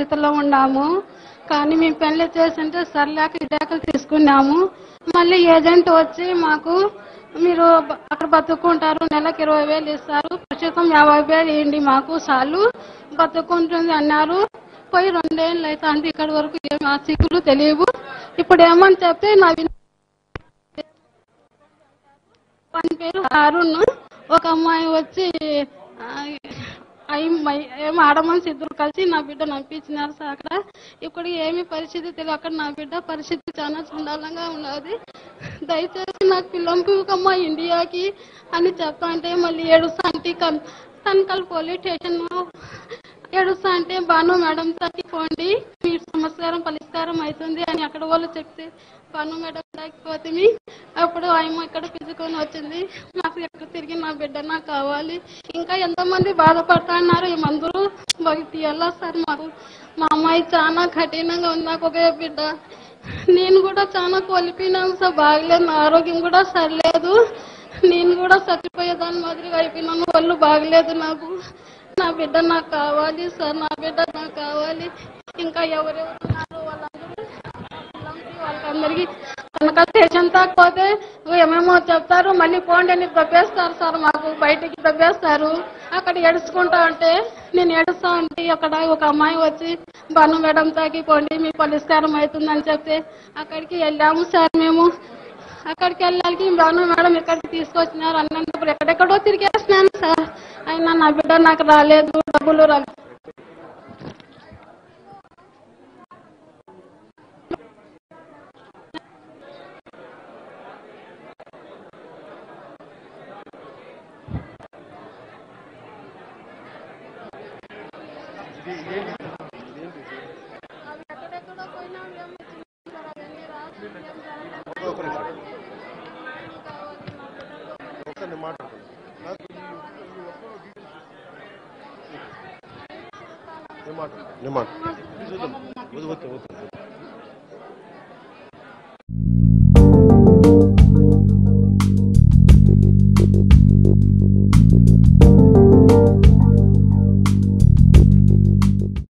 పరిస్థితుల్లో ఉన్నాము కానీ మేము పెళ్లి చేసింటే సర్లేక విడాకులు తీసుకున్నాము మళ్ళీ ఏజెంట్ వచ్చి మాకు మీరు బ- అక్కడ బతుక్కుంటారు నెలకు ఇరవై వేలు ఇస్తారు ప్రస్తుతం యాభై వేలు ఇవ్వండి మాకు చాలు బతుక్కుంటుంది అన్నారు పోయి రెండేళ్ళు అయితే అంటే ఇక్కడి వరకు ఏం ఆ సిక్కులు తెలియవు ఇప్పుడు ఏమని చెప్తే నా విన- వాని పేరు అరుణ్ ఒక అమ్మాయి వచ్చి ఆ, అయి- మై- ఏం ఆడమనిషి ఇద్దరు కలిసి నా బిడ్డ నంపించినారు సార్ అక్కడ ఇప్పుడు ఏమి పరిస్థితి తెలియదు అక్కడ నా బిడ్డ పరిస్థితి చాలా చండాలంగా ఉన్నది దయచేసి నాకు పిల్లంపికమ్మా ఇండియాకి అని చెప్తా అంటే మళ్ళీ ఏడుస్తా అంటే కన్- తనకల్ పోలీస్ స్టేషన్ ఏడుస్తా అంటే బాను మేడం తగ్గి పోండి మీ సమస్కారం పరిష్కారం అవుతుంది అని అక్కడ వాళ్ళు చెప్తే బాను మేడం లేకపోతే అప్పుడు ఆయన ఇక్కడ పిలుచుకొని వచ్చింది నాకు ఎక్కడ తిరిగి నా బిడ్డ నాకు కావాలి ఇంకా ఎంతమంది బాధపడుతున్నారు ఈ మందులు భక్తి ఎలా సార్ మాకు మా అమ్మాయి చాలా కఠినంగా ఉంది నాకు ఒకే బిడ్డ నేను కూడా చాలా కోల్పోయినాను సార్ బాగలేదు నా ఆరోగ్యం కూడా సరిలేదు నేను కూడా చచ్చిపోయేదాని మాదిరిగా అయిపోయినాను ఒళ్ళు బాగలేదు నాకు నా బిడ్డ నాకు కావాలి సార్ నా బిడ్డ నాకు కావాలి ఇంకా ఎవరెవరు ఉన్నారు వాళ్ళందరూ పిల్లలకి వాళ్ళందరికీ కనుక స్టేషన్ పోతే ఏమేమో చెప్తారు మళ్ళీ పోండి అని దబ్బేస్తారు సార్ మాకు బయటికి దబ్బేస్తారు అక్కడ ఏడుచుకుంటా అంటే నేను ఏడుస్తా అంటే అక్కడ ఒక అమ్మాయి వచ్చి బను మేడం తాకి పోండి మీ పరిష్కారం అవుతుందని చెప్తే అక్కడికి వెళ్ళాము సార్ మేము అక్కడికి వెళ్ళాలి బాను మేడం ఇక్కడికి తీసుకొచ్చినారు అన్నంతప్పుడు ఎక్కడెక్కడో తిరిగేసినాను సార్ అయినా నా బిడ్డ నాకు రాలేదు డబ్బులు రాలేదు అవి ఎక్కడెక్కడో పోయినా ఏమో చిన్న సార్ అవన్నీ రాసి ఏం జరగలేదు. ఒక నిమిషం. కావాలి నా బిడ్డకు. ఒకసారి నేను మాట్లాడుతాను నాకు ఈ ఒక్క- ఈ ఒక్క డీటెయిల్స్ నేను మాట్లాడతాను నేను మాట్లాడతాను వద్దు వద్దు వద్దు వద్దు